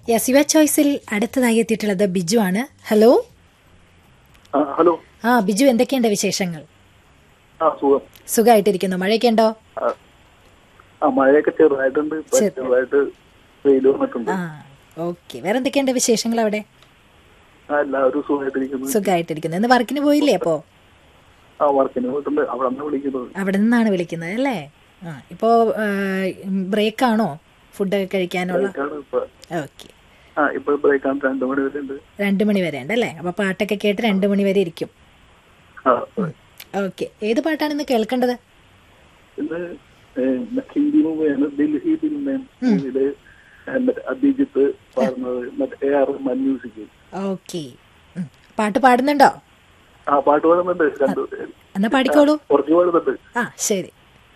yes യുവ ചോയ്സിൽ അടുത്തതായി എത്തിയിട്ടുള്ളത് ബിജു ആണ് ഹലോ ആ ഹലോ ആ ബിജു എന്തൊക്കെയുണ്ട് വിശേഷങ്ങൾ ആ സുഖം സുഖമായിട്ടിരിക്കുന്നു മഴയൊക്കെ ഉണ്ടോ ആ, ആ മഴയൊക്കെ ചെറുതായിട്ടുണ്ട് ഇപ്പൊ ചെറു- ചെറുതായിട്ട് വെയിൽ വന്നിട്ടുണ്ട് ആ ഓക്കെ വേറെ എന്തൊക്കെയുണ്ട് വിശേഷങ്ങൾ അവിടെ ആ എല്ലാവരും സുഖമായിട്ടിരിക്കുന്നു സുഖമായിട്ടിരിക്കുന്നു ഇന്ന് വർക്കിന് പോയില്ലേ അപ്പോ ആ വർക്കിന് പോയിട്ടുണ്ട് അവിടെ നിന്ന് വിളിക്കുന്നത് അവിടെ നിന്നാണ് വിളിക്കുന്നത് അല്ലേ ആ ഇപ്പോ ബ്രേക്ക് ആണോ ഫുഡൊക്കെ കഴിക്കാനുള്ള ബ്രേക്കാണ് ഇപ്പൊ ഓക്കെ ആ ഇപ്പൊ ബ്രേക്കാണ് രണ്ടു മണി വരെ ഉണ്ട് രണ്ട് മണി വരെ ഉണ്ട് അല്ലേ അപ്പൊ പാട്ടൊക്കെ കേട്ട് രണ്ട് മണി വരെ ഇരിക്കും ആ ഓക്കെ ഏത് പാട്ടാണ് ഇന്ന് കേൾക്കേണ്ടത് ഇന്ന് ഏ, ഹിന്ദി മൂവിയാണ് ദിൽഹി ദിൽ മേം മൂവിയില് ഏ, മറ്റേ അഭിജിത്ത് പാടുന്നത് മറ്റേ A R Rahman music okay പാട്ട് പാടുന്നുണ്ടോ ആ പാട്ട് പാടുന്നുണ്ട് രണ്ടു എന്നാ പാടിക്കോളൂ കുറച്ച് പാടുന്നുണ്ട് ആ ശരി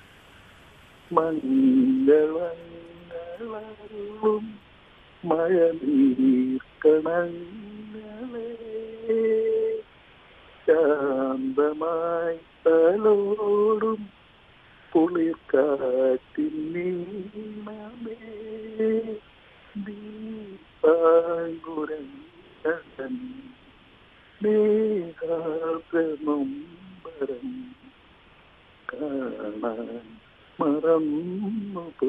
മംഗളങ്ങളും മഴനീർക്കണങ്ങളെ ശാന്തമായി തലോടും കുളിർക്കാറ്റിൻ നീണമേ ദീപാങ്കുരൻ നേഹാഗ്രനൊമ്പരം കാണാൻ മറന്നു